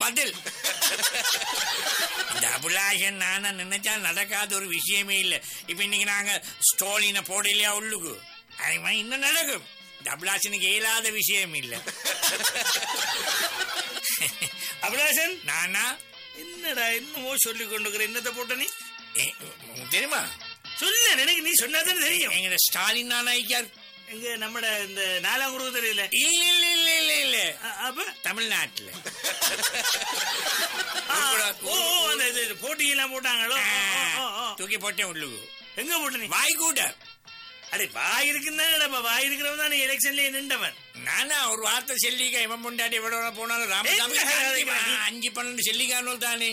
பதில் இந்த அபிலாஷன் நானா நினைச்சா நடக்காத ஒரு விஷயமே இல்ல இப்ப இன்னைக்கு நாங்க ஸ்டோலின போடலையா உள்ளுக்கு அது மாதிரி இன்னும் நடக்கும் இந்த அபிலாஷனுக்கு இயலாத விஷயம் இல்ல அபிலாஷன் நானா என்னடா என்னமோ சொல்லி கொண்டு என்னத்தை போட்ட நீ ஏ, உனக்கு தெரியுமா சொல்ல எனக்கு நீ சொன்னாதானே தெரியும் எங்க ஸ்டாலின் நானா ஐக்கியார் எங்க நம்மட இந்த நாலாம் குருவு தெரியல இல்ல இல்ல இல்ல இல்ல இல்ல அ- அப்ப தமிழ்நாட்டுல ஆ, ஓ ஓ, அந்த இது போட்டியெல்லாம் போட்டாங்களோ ஓ, ஓ, ஓ, ஓ. தூக்கி போட்டேன் உள்ளுக்கு எங்க போட்ட நீ வாய் கூட அடே வாய் இருக்குன்னு வாய் இருக்கிறவன் தான் எலெக்ஷன்ல நின்றவன் நானா ஒரு வார்த்தை செல்லிக்கா இவன் பொண்டாட்டி எவ்வளோ போனாலும் ராமசாமி ஏங்க, அஞ்சு- அதுக்கு அஞ்சு பன்னெண்டு செல்லிக்கானோல் தானே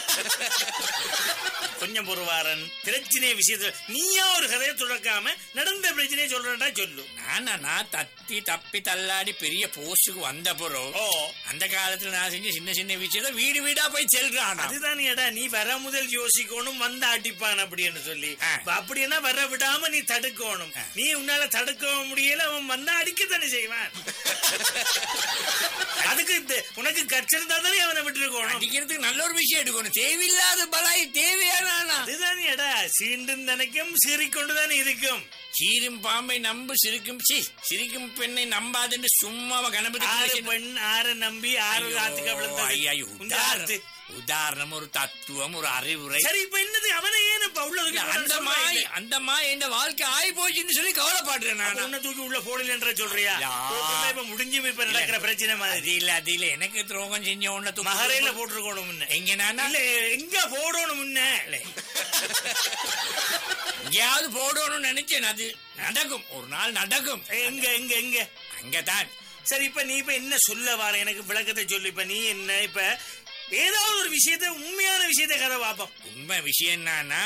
கொஞ்சம் பொறுவாரன் பிரச்சனை விஷயத்துல நீயா ஒரு கதையை துறக்காம நடந்த பிரச்சனையை சொல்றா சொல்லு நானா நான் தத்தி தப்பி தள்ளாடி பெரிய போஸ்டுக்கு வந்த பிறகு ஓ அந்த காலத்துல நான் செஞ்ச சின்ன சின்ன விஷயத்த வீடு வீடா போய் செல்றானா அதுதான் ஏடா நீ வர முதல் யோசிக்கணும் வந்து அடிப்பான் அப்படின்னு சொல்லி ஆ. அப்ப அப்படின்னா வர விடாம நீ தடுக்கணும் நீ உன்னால தடுக்க முடியல அவன் வந்தா அடிக்கத்தானே செய்வான் அதுக்கு இந்த- உனக்கு கச்சிருந்தா தானே அவனை விட்டுருக்கணும் அடிக்கிறதுக்கு நல்ல ஒரு விஷயம் எடுக்கணும் தேவையில்லாத பலாய் தேவையானா அதுதான் ஏடா சீண்டும் தனக்கும் சீறிக்கொண்டுதானே இருக்கும் சீரும் பாம்பை நம்பு சிரிக்கும் சி சிரிக்கும் பெண்ணை நம்பாதுன்னு சும்மா கணபதி ஆறு கிருஷ்ணன் பெண் ஆறு நம்பி ஆறு ஆத்துக்கு ஐயோ, ஐயோ, அவ்வளவு இந்த ஆத்து. உதாரணம் உதாரணம் ஒரு தத்துவம் ஒரு அறிவுரை சரி இப்ப என்னது அவனை ஏன் இப்ப உள்ள தூக்கி இல்ல, போடான்னு அந்த சொல்றா மாய் இல்ல? அந்த மாய் என் வாழ்க்கை ஆயி போச்சுன்னு சொல்லி கவலைப்படுறேன் அப்ப நான் உன்னை தூக்கி உள்ள போடலன்ற சொல்றியா யா. போட்டுட்டா இப்ப முடிஞ்சு இப்ப நடக்கிற பிரச்சனை அது மாதிரி இல்ல அது இல்ல எனக்கு துரோகம் செஞ்ச உன்ன மகரையில போட்டிருக்கணும் முன்ன எங்க நானா இல்ல எங்க போடணும் முன்ன எங்கேயாவது போடணும்னு நினைச்சேன் அது நடக்கும் ஒரு நாள் நடக்கும் எங்க எங்க எங்க அங்கதான் சரி இப்ப நீ இப்ப என்ன சொல்ல வர எனக்கு விளக்கத்தை சொல்லு இப்ப நீ என்ன இப்ப ஏதாவது ஒரு விஷயத்த உண்மையான விஷயத்த கதை பார்ப்போம் உண்மை விஷயம் என்னன்னா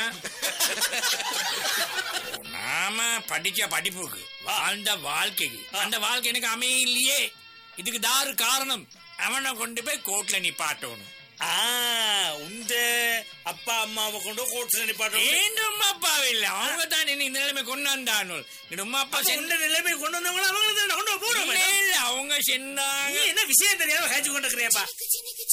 நாம படிச்ச படிப்புக்கு வாழ்ந்த வாழ்க்கைக்கு அந்த வாழ்க்கை எனக்கு அமையலையே இதுக்கு தாரு காரணம் அவனை கொண்டு போய் கோர்ட்ல நிப்பாட்டணும் ஆ உந்த அப்பா அம்மாவை கொண்டு கோர்ட்ல நிப்பாட்டும் ஏன் உம்மா அப்பா இல்ல அவங்க தான் என்ன இந்த நிலைமை கொண்டாண்டானோ என் உம்மா அப்பா சென்ன உண்ட நிலைமை கொண்டு வந்தவங்கள அவங்க கொண்டு போடுவோம் இல்ல, இல்ல, அவங்க சென்னாங்க நீ என்ன விஷயம் தெரியாம ஹேச்சு கொண்டு இருக்கிறியாப்பா